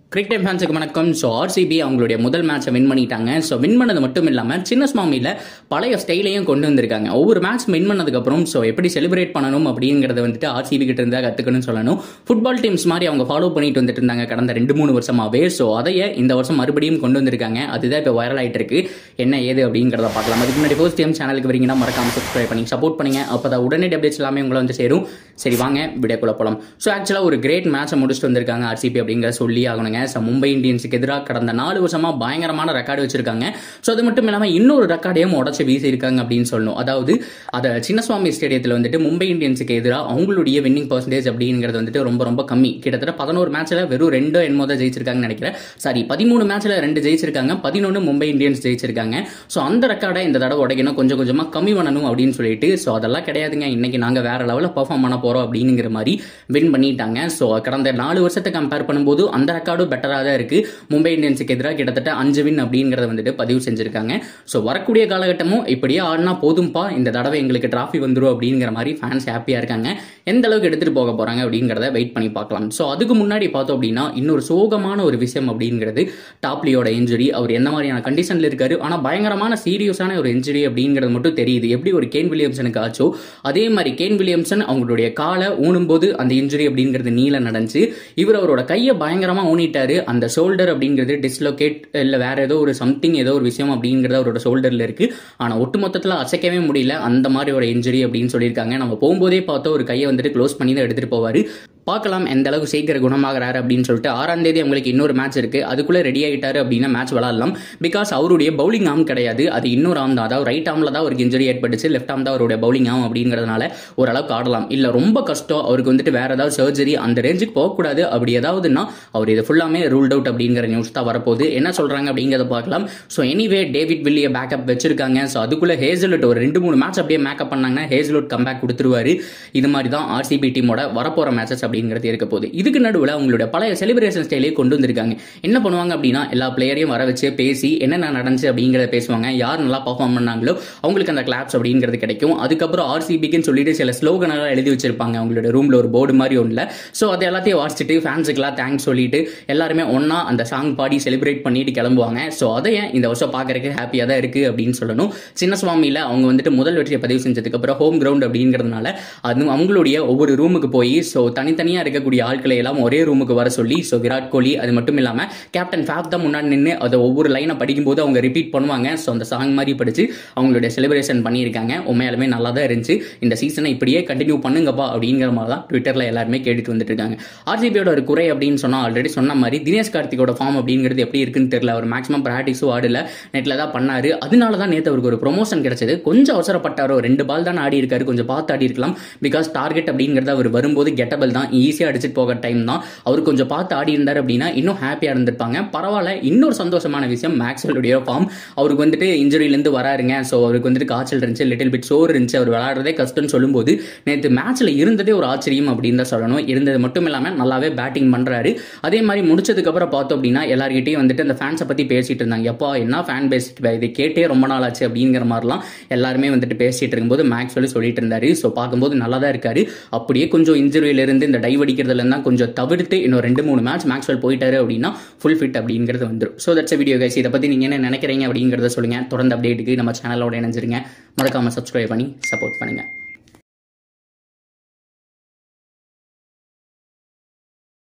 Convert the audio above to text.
கிரிக் time ஃபேன்ஸுக்கு வணக்கம் so RCB அவங்களுடைய முதல் மேட்சை வின் பண்ணிட்டாங்க ஸோ வின் பண்ணது மட்டும் இல்லாமல் சின்ன சுவாமியில் பழைய ஸ்டைலையும் கொண்டு வந்திருக்காங்க ஒவ்வொரு மேட்ச் வின் பண்ணதுக்கப்புறம் ஸோ எப்படி செலிப்ரேட் பண்ணணும் அப்படிங்கிறத வந்துட்டு ஆர்சிபி கிட்ட இருந்தால் கற்றுக்கணும்னு சொல்லணும் ஃபுட்பால் டீம்ஸ் மாதிரி அவங்க ஃபாலோ பண்ணிட்டு வந்துட்டு இருந்தாங்க கடந்த ரெண்டு மூணு வருஷமாவே ஸோ அதையே இந்த வருஷம் மறுபடியும் கொண்டு வந்திருக்காங்க அதுதான் இப்போ வைரல் ஆகிட்டு இருக்கு என்ன ஏது அப்படிங்கிறத பார்க்கலாம் அதுக்கு முன்னாடி ஃபர்ஸ்ட் டைம் சேனலுக்கு வரீங்கன்னா மறக்காம சப்ஸ்கிரைப் பண்ணி சப்போர்ட் பண்ணுங்க அப்போ தான் உடனடி அப்டேட்ஸ் எல்லாமே உங்களை வந்து சேரும் சரி வாங்க வீடியோக்குள்ள போகலாம் ஸோ ஆக்சுவலாக ஒரு கிரேட் மேட்சை முடிச்சுட்டு வந்திருக்காங்க ஆர்சிபி அப்படிங்கிற சொல்லி ஆகணுங்க ஸோ மும்பை இந்தியன்ஸுக்கு எதிராக கடந்த நாலு வருஷமா பயங்கரமான ரெக்கார்டு வச்சிருக்காங்க ஸோ அது மட்டும் இல்லாமல் இன்னொரு ரெக்கார்டையும் உடச்சு வீசியிருக்காங்க அப்படின்னு சொல்லணும் அதாவது அதை சின்னசுவாமி ஸ்டேடியத்தில் வந்துட்டு மும்பை இந்தியன்ஸுக்கு எதிராக அவங்களுடைய வின்னிங் பர்சன்டேஜ் அப்படிங்கிறது வந்துட்டு ரொம்ப ரொம்ப கம்மி கிட்டத்தட்ட பதினோரு மேட்ச்ல வெறும் ரெண்டோ என்னமோ தான் ஜெயிச்சிருக்காங்கன்னு நினைக்கிறேன் சாரி பதிமூணு மேட்ச்ல ரெண்டு ஜெயிச்சிருக்காங்க பதினொன்று மும்பை இந்தியன்ஸ் ஜெயிச்சிருக்காங்க ஸோ அந்த ரெக்கார்டை இந்த தடவை உடைக்கணும் கொஞ்சம் கொஞ்சமாக கம்மி பண்ணணும் அப்படின்னு சொல்லிட்டு ஸோ அதெல்லாம் கிடையாதுங்க இன்னைக்கு நாங்கள் வேற லெவலில் பெர்ஃபார்ம் பண்ண போகிறோம் அப்படிங்கிற மாதிரி வின் பண்ணிட்டாங்க ஸோ கடந்த நாலு வருஷத்தை கம்பேர் பண்ணும்போது அந்த ரெக்கார்டும் பெட்டராக தான் இருக்கு மும்பை இந்தியன்ஸுக்கு எதிராக கிட்டத்தட்ட அஞ்சு வின் அப்படிங்கிறத வந்துட்டு பதிவு செஞ்சிருக்காங்க ஸோ வரக்கூடிய காலகட்டமும் இப்படியே ஆடினா போதும்பா இந்த தடவை எங்களுக்கு டிராஃபி வந்துடும் அப்படிங்கிற மாதிரி ஃபேன்ஸ் ஹாப்பியாக இருக்காங்க எந்த அளவுக்கு எடுத்துட்டு போக போறாங்க அப்படிங்கிறத வெயிட் பண்ணி பார்க்கலாம் ஸோ அதுக்கு முன்னாடி பார்த்தோம் அப்படின்னா இன்னொரு சோகமான ஒரு விஷயம் அப்படிங்கிறது டாப்லியோட இன்ஜுரி அவர் என்ன மாதிரியான கண்டிஷன்ல இருக்காரு ஆனால் பயங்கரமான சீரியஸான ஒரு இன்ஜுரி அப்படிங்கிறது மட்டும் தெரியுது எப்படி ஒரு கேன் வில்லியம்சனுக்கு ஆச்சோ அதே மாதிரி கேன் வில்லியம்சன் அவங்களுடைய காலை ஊனும்போது அந்த இன்ஜுரி அப்படிங்கிறது நீல நடந்துச்சு இவர் அவரோட கையை பயங்கரமா ஊனிட்டாரு அந்த ஷோல்டர் அப்படிங்கிறது டிஸ்லோகேட் இல்லை வேற ஏதோ ஒரு சம்திங் ஏதோ ஒரு விஷயம் அப்படிங்கிறது அவரோட ஷோல்டர்ல இருக்கு ஆனால் ஒட்டு மொத்தத்தில் அசைக்கவே முடியல அந்த மாதிரி ஒரு இன்ஜுரி அப்படின்னு சொல்லியிருக்காங்க நம்ம போகும்போதே பார்த்தோம் ஒரு கையை வந்துட்டு க்ளோஸ் பண்ணி தான் எடுத்துட்டு போவாரு பார்க்கலாம் எந்த அளவுக்கு சீக்கிரம் குணமாகறாரு அப்படின்னு சொல்லிட்டு ஆறாம் தேதி அவங்களுக்கு இன்னொரு மேட்ச் இருக்கு அதுக்குள்ள ரெடி ஆகிட்டாரு அப்படின்னா மேட்ச் விளாடலாம் பிகாஸ் அவருடைய பவுலிங் ஆம் கிடையாது அது இன்னொரு ஆம் தான் அதாவது ரைட் ஆம்ல தான் அவருக்கு இன்ஜுரி ஏற்பட்டுச்சு லெஃப்ட் ஆம் தான் அவருடைய பவுலிங் ஆம் அப்படிங்கிறதுனால ஓரளவுக்கு ஆடலாம் இல்ல ரொம்ப கஷ்டம் அவருக்கு வந்துட்டு வேற ஏதாவது சர்ஜரி அந்த ரேஞ்சுக்கு போகக்கூடாது அப்படி ஏதாவதுன்னா அவர் இது ஃபுல்லாமே ரூல்ட் அவுட் அப்படிங்கிற நியூஸ் தான் வரப்போகுது என்ன சொல்றாங்க அப்படிங்கிறத பார்க்கலாம் ஸோ எனிவே டேவிட் வில்லிய பேக்கப் வச்சிருக்காங்க ஸோ அதுக்குள்ள ஹேசலுட் ஒரு ரெண்டு மூணு மேட்ச் அப்படியே மேக்கப் பண்ணாங்கன்னா ஹேசலுட் கம்பேக் கொடுத்துருவாரு இது மாதிரி தான் ஆர்சிபி டீமோட வரப்போற மேட்சஸ் அப்படிங்கிறது இருக்க போகுது இதுக்கு நடுவில் அவங்களுடைய பழைய செலிப்ரேஷன் ஸ்டைலே கொண்டு வந்திருக்காங்க என்ன பண்ணுவாங்க அப்படின்னா எல்லா பிளேயரையும் வர வச்சு பேசி என்னென்ன நடந்துச்சு அப்படிங்கிறத பேசுவாங்க யார் நல்லா பர்ஃபார்ம் பண்ணாங்களோ அவங்களுக்கு அந்த கிளாப்ஸ் அப்படிங்கிறது கிடைக்கும் அதுக்கப்புறம் ஆர்சிபிக்குன்னு சொல்லிட்டு சில ஸ்லோகனெல்லாம் எழுதி வச்சிருப்பாங்க அவங்களோட ரூம்ல ஒரு போர்டு மாதிரி ஒன்றில் ஸோ அது எல்லாத்தையும் வாசிச்சுட்டு ஃபேன்ஸுக்கெல்லாம் தேங்க்ஸ் சொல்லிட்டு எல்லாருமே ஒன்னா அந்த சாங் பாடி செலிப்ரேட் பண்ணிட்டு கிளம்புவாங்க ஸோ அதை இந்த வருஷம் பார்க்கறதுக்கு ஹாப்பியாக தான் இருக்கு அப்படின்னு சொல்லணும் சின்ன சுவாமியில் அவங்க வந்துட்டு முதல் வெற்றியை பதிவு செஞ்சதுக்கு அப்புறம் ஹோம் கிரவுண்ட் அப்படிங்கிறதுனால அது அவங்களுடைய ஒவ்வொரு ரூமுக்கு போய் ஸோ தனித்தனியாக இருக்கக்கூடிய ஆட்களை எல்லாம் ஒரே ரூமுக்கு வர சொல்லி ஸோ விராட் கோலி அது மட்டும் இல்லாமல் கேப்டன் ஃபேப் தான் முன்னாடி நின்று அதை ஒவ்வொரு லைனை படிக்கும்போது அவங்க ரிப்பீட் பண்ணுவாங்க ஸோ அந்த சாங் மாதிரி படிச்சு அவங்களுடைய செலிப்ரேஷன் பண்ணியிருக்காங்க உண்மையாலுமே நல்லா தான் இருந்துச்சு இந்த சீசனை இப்படியே கண்டினியூ பண்ணுங்கப்பா அப்படிங்கிற மாதிரி தான் ட்விட்டரில் எல்லாருமே கேட்டுட்டு வந்துட்டு இருக்காங்க ஆர்சிபியோட ஒரு குறை அப்படின்னு சொன்னால் ஆல்ரெடி சொன்ன மாதிரி தினேஷ் கார்த்திகோட ஃபார்ம் அப்படிங்கிறது எப்படி இருக்குன்னு தெரியல அவர் மேக்ஸிமம் ப்ராக்டிஸும் ஆடல நெட்டில் தான் பண்ணாரு அதனால தான் நேற்று அவருக்கு ஒரு ப்ரொமோஷன் கிடைச்சது கொஞ்சம் அவசரப்பட்டாரோ ரெண்டு பால் தான் ஆடி இருக்காரு கொஞ்சம் பார்த்து ஆடி இருக்கலாம் பிகாஸ் டார்கெட் அப்படிங்கிறது அவர் வரும்போது கெட்டபிள் தான் ஈஸியாக அடிச்சுட்டு போக டைம் தான் அவர் கொஞ்சம் பார்த்து ஆடி இருந்தார் அப்படின்னா இன்னும் ஹாப்பியாக இருந்திருப்பாங்க பரவாயில்ல இன்னொரு சந்தோஷமான விஷயம் மேக்ஸ்வெல்லுடைய ஃபார்ம் அவருக்கு வந்துட்டு இன்ஜுரியிலேருந்து வராருங்க ஸோ அவருக்கு வந்துட்டு காய்ச்சல் இருந்துச்சு லிட்டில் பிட் சோர் இருந்துச்சு அவர் விளையாடுறதே கஷ்டம்னு சொல்லும்போது நேற்று மேட்ச்ல இருந்ததே ஒரு ஆச்சரியம் அப்படின்னு தான் சொல்லணும் இருந்தது மட்டும் இல்லாமல் நல்லாவே பேட்டிங் பண்ணுறாரு அதே மாதிரி முடிச்சதுக்கு அப்புறம் பார்த்தோம் அப்படின்னா எல்லார்கிட்டையும் வந்துட்டு அந்த ஃபேன்ஸை பற்றி பேசிட்டு இருந்தாங்க எப்பா என்ன ஃபேன் பேஸ் இதை கேட்டே ரொம்ப நாள் ஆச்சு அப்படிங்கிற மாதிரிலாம் எல்லாருமே வந்துட்டு பேசிட்டு இருக்கும்போது மேக்ஸ்வெல் சொல்லிட்டு இருந்தாரு ஸோ பார்க்கும்போது நல்லா தான் இருக்காரு அப்படியே கொஞ்சம் இன்ஜுரியிலிருந்து இந்த டைவ் அடிக்கிறதுல இருந்தால் கொஞ்சம் தவிர்த்து இன்னும் ரெண்டு மூணு மேட்ச் மேக்ஸ்வெல் போயிட்டாரு அப்படின்னா ஃபுல் ஃபிட் அப்படிங்கிறது வந்துடும் ஸோ தட்ஸ் வீடியோ கைஸ் இதை பற்றி நீங்கள் என்ன நினைக்கிறீங்க அப்படிங்கிறத சொல்லுங்கள் தொடர்ந்து அப்டேட்டுக்கு நம்ம சேனலோட இணைஞ்சிருங்க மறக்காமல் சப்ஸ்கிரைப் பண்ணி சப்போர்ட் பண்ணுங்கள்